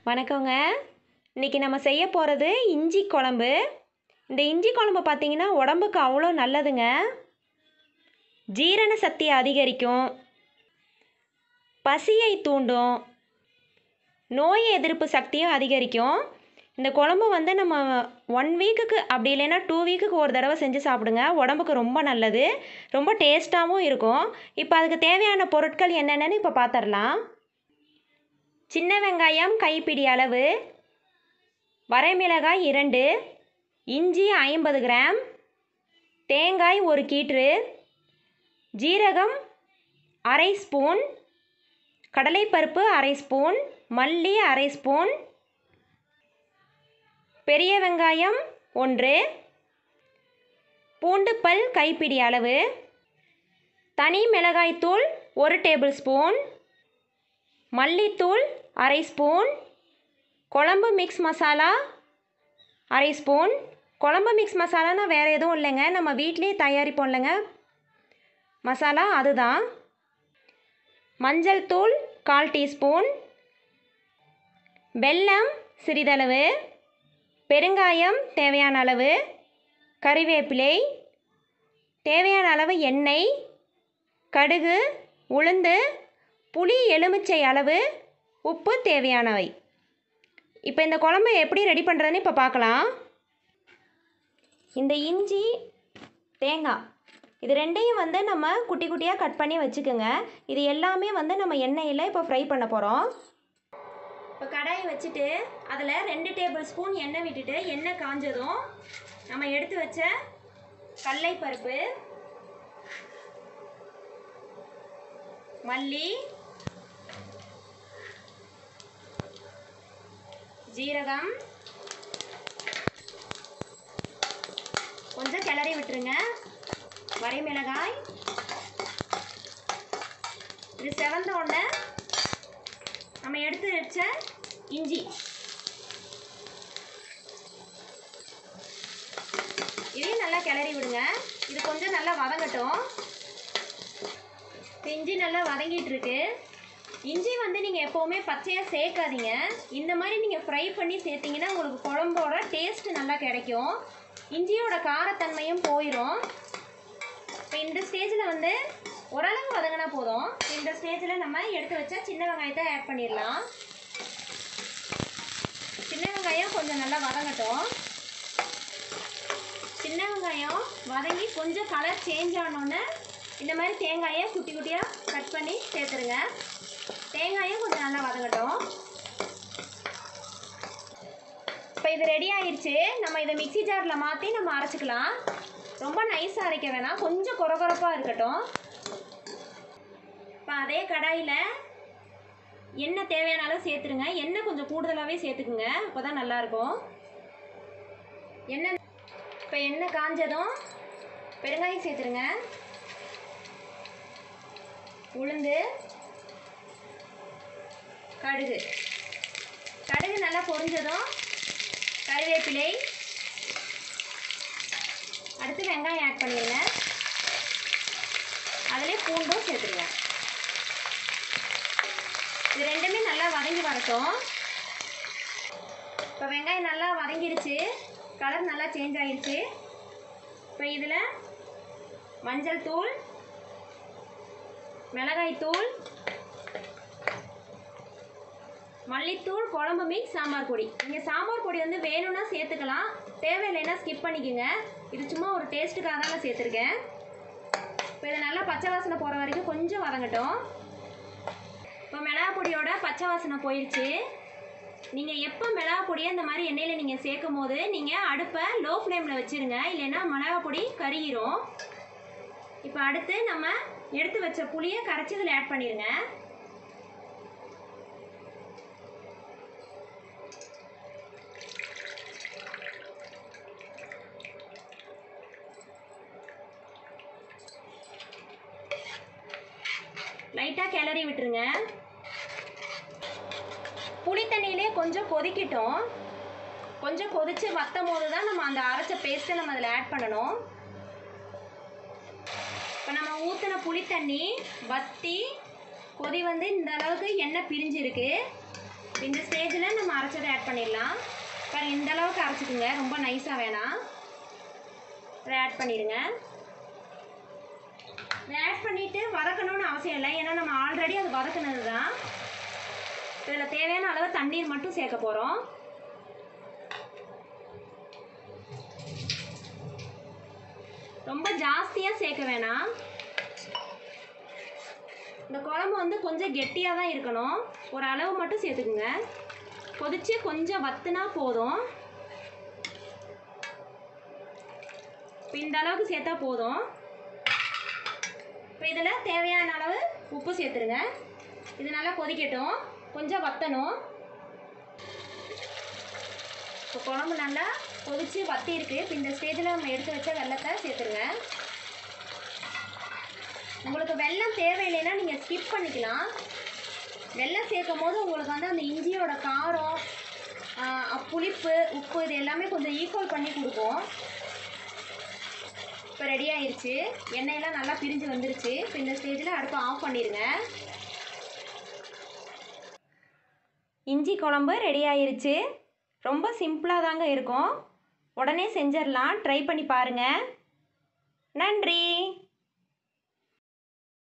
வணக்கங்க இன்றைக்கி நம்ம செய்ய போகிறது இஞ்சி குழம்பு இந்த இஞ்சி குழம்பு பார்த்தீங்கன்னா உடம்புக்கு அவ்வளோ நல்லதுங்க ஜீரண சக்தியை அதிகரிக்கும் பசியை தூண்டும் நோய் எதிர்ப்பு சக்தியும் அதிகரிக்கும் இந்த குழம்பு வந்து நம்ம ஒன் வீக்குக்கு அப்படி இல்லைன்னா டூ வீக்குக்கு ஒரு தடவை செஞ்சு சாப்பிடுங்க உடம்புக்கு ரொம்ப நல்லது ரொம்ப டேஸ்ட்டாகவும் இருக்கும் இப்போ அதுக்கு தேவையான பொருட்கள் என்னென்னு இப்போ பார்த்துடலாம் சின்ன வெங்காயம் கைப்பிடி அளவு வரைமிளகாய் இரண்டு இஞ்சி ஐம்பது கிராம் தேங்காய் ஒரு கீற்று ஜீரகம் அரை ஸ்பூன் கடலைப்பருப்பு அரை ஸ்பூன் மல்லி அரை ஸ்பூன் பெரிய வெங்காயம் ஒன்று பூண்டு பல் கைப்பிடி அளவு தனி மிளகாய்த்தூள் ஒரு டேபிள் ஸ்பூன் மல்லித்தூள் அரை ஸ்பூன் குழம்பு மிக்ஸ் மசாலா அரை ஸ்பூன் குழம்பு மிக்ஸ் மசாலானா வேறு எதுவும் இல்லைங்க நம்ம வீட்டிலேயே தயாரிப்போம் இல்லைங்க மசாலா அதுதான் மஞ்சள் தூள் கால் டீஸ்பூன் வெல்லம் சிறிதளவு பெருங்காயம் தேவையான அளவு கறிவேப்பிலை தேவையான அளவு எண்ணெய் கடுகு உளுந்து புளி எலுமிச்சை அளவு உப்பு தேவையானவை இப்போ இந்த குழம்பு எப்படி ரெடி பண்ணுறதுன்னு இப்போ பார்க்கலாம் இந்த இஞ்சி தேங்காய் இது ரெண்டையும் வந்து நம்ம குட்டி குட்டியாக கட் பண்ணி வச்சுக்கோங்க இது எல்லாமே வந்து நம்ம எண்ணெயில் இப்போ ஃப்ரை பண்ண போகிறோம் இப்போ கடாயை வச்சுட்டு அதில் ரெண்டு டேபிள் ஸ்பூன் எண்ணெய் விட்டுட்டு எண்ணெய் காஞ்சதும் நம்ம எடுத்து வச்ச கடலை பருப்பு மல்லி ஜீரகம் கொஞ்சம் கிளறி விட்டுருங்க வரைமிளகாய் இது செவந்த உடனே நம்ம எடுத்து வச்ச இஞ்சி இதையும் நல்லா கிளறி விடுங்க இது கொஞ்சம் நல்லா வதங்கட்டும் இப்போ இஞ்சி நல்லா வதங்கிட்டு இருக்கு இஞ்சி வந்து நீங்கள் எப்போவுமே பச்சையாக சேர்க்காதீங்க இந்த மாதிரி நீங்கள் ஃப்ரை பண்ணி சேர்த்தீங்கன்னா உங்களுக்கு குழம்போட டேஸ்ட் நல்லா கிடைக்கும் இஞ்சியோட காரத்தன்மையும் போயிடும் இப்போ இந்த ஸ்டேஜில் வந்து ஓரளவு வதங்கினா போதும் இந்த ஸ்டேஜில் நம்ம எடுத்து வச்ச சின்ன வெங்காயத்தை ஆட் பண்ணிடலாம் சின்ன வெங்காயம் கொஞ்சம் நல்லா வதங்கட்டும் சின்ன வெங்காயம் வதங்கி கொஞ்சம் கலர் சேஞ்ச் ஆனோன்னே இந்த மாதிரி தேங்காயை குட்டி குட்டியாக கட் பண்ணி சேர்த்துருங்க தேங்காயும் கொஞ்சம் நல்லா வதங்கட்டும் இப்போ இது ரெடி ஆயிடுச்சு நம்ம இதை மிக்ஸி ஜாரில் மாற்றி நம்ம அரைச்சிக்கலாம் ரொம்ப நைஸாக அரைக்க வேணாம் கொஞ்சம் கொரகொரப்பாக இருக்கட்டும் இப்போ அதே கடாயில் எண்ணெய் தேவையான அளவு சேர்த்துருங்க எண்ணெய் கொஞ்சம் கூடுதலாகவே சேர்த்துக்குங்க அப்போ தான் நல்லாயிருக்கும் எண்ணெய் இப்போ எண்ணெய் காஞ்சதும் பெருங்காயம் சேர்த்துருங்க உளுந்து கடுகு கடுகு நல்லா பொரிஞ்சதும் கருவேப்பிலை அடுத்து வெங்காயம் ஆட் பண்ணிடுங்க அதிலே பூண்டும் சேர்த்துருங்க இது ரெண்டுமே நல்லா வதங்கி வரட்டும் இப்போ வெங்காயம் நல்லா வதங்கிடுச்சு கலர் நல்லா சேஞ்ச் ஆகிடுச்சு இப்போ இதில் மஞ்சள் தூள் மிளகாய் தூள் மல்லித்தூள் குழம்பு மிக்ஸ் சாம்பார் பொடி நீங்கள் சாம்பார் பொடி வந்து வேணும்னா சேர்த்துக்கலாம் தேவையில்லைன்னா ஸ்கிப் பண்ணிக்கோங்க இது சும்மா ஒரு டேஸ்ட்டுக்காக தான் நான் சேர்த்துருக்கேன் இப்போ இதை நல்லா பச்சை வாசனை போகிற வரைக்கும் கொஞ்சம் வதங்கட்டும் இப்போ மிளகா பொடியோட பச்சை வாசனை போயிடுச்சு நீங்கள் எப்போ மிளகா பொடியை இந்த மாதிரி எண்ணெயில் நீங்கள் சேர்க்கும் போது நீங்கள் அடுப்பை லோ ஃப்ளேமில் வச்சுருங்க இல்லைன்னா மிளகா பொடி கருகிரும் இப்போ அடுத்து நம்ம எடுத்து வச்ச புளியை கரைச்சி இதில் ஆட் பண்ணிடுங்க லைட்டாக கிளறி விட்டுருங்க புளி தண்ணியிலே கொஞ்சம் கொதிக்கட்டும் கொஞ்சம் கொதித்து வத்தும் போது தான் நம்ம அந்த அரைச்ச பேஸ்ட்டை நம்ம அதில் ஆட் பண்ணணும் இப்போ நம்ம ஊற்றின புளி தண்ணி வத்தி கொதி வந்து இந்த அளவுக்கு எண்ணெய் பிரிஞ்சிருக்கு இந்த ஸ்டேஜில் நம்ம அரைச்சதை ஆட் பண்ணிடலாம் பாருங்க இந்த அளவுக்கு அரைச்சிக்குங்க ரொம்ப நைஸாக வேணாம் இதை ஆட் பண்ணிடுங்க இதை ஆட் பண்ணிவிட்டு வதக்கணும்னு அவசியம் இல்லை ஏன்னா நம்ம ஆல்ரெடி அது வதக்குனது தான் இதில் தேவையான அளவு தண்ணீர் மட்டும் சேர்க்க போகிறோம் ரொம்ப ஜாஸ்தியாக சேர்க்க வேணாம் இந்த குழம்பு வந்து கொஞ்சம் கெட்டியாக தான் இருக்கணும் ஒரு அளவு மட்டும் சேர்த்துக்குங்க கொதிச்சு கொஞ்சம் வத்துனா போதும் இப்போ இந்த அளவுக்கு சேர்த்தா போதும் இப்போ இதில் தேவையான அளவு உப்பு சேர்த்துருங்க இது நல்லா கொதிக்கட்டும் கொஞ்சம் வத்தணும் இப்போ குழம்பு நல்லா கொதிச்சு வத்தி இருக்கு இப்போ இந்த ஸ்டேஜில் நம்ம எடுத்து வச்ச வெள்ளத்தை சேர்த்துருங்க உங்களுக்கு வெல்லம் தேவையில்லைன்னா நீங்கள் ஸ்கிப் பண்ணிக்கலாம் வெல்லம் சேர்க்கும் போது உங்களுக்கு வந்து அந்த இஞ்சியோட காரம் ஆஹ், அப் புளிப்பு உப்பு இது எல்லாமே கொஞ்சம் ஈக்குவல் பண்ணி கொடுக்கும் இப்போ ரெடி ஆயிருச்சு எண்ணெயெல்லாம் நல்லா பிரிஞ்சு வந்துருச்சு இப்போ இந்த ஸ்டேஜில் அடுப்பை ஆஃப் பண்ணிடுங்க இஞ்சி குழம்பு ரெடி ஆயிருச்சு ரொம்ப சிம்பிளாக தாங்க இருக்கும் உடனே செஞ்சிடலாம் ட்ரை பண்ணி பாருங்கள் நன்றி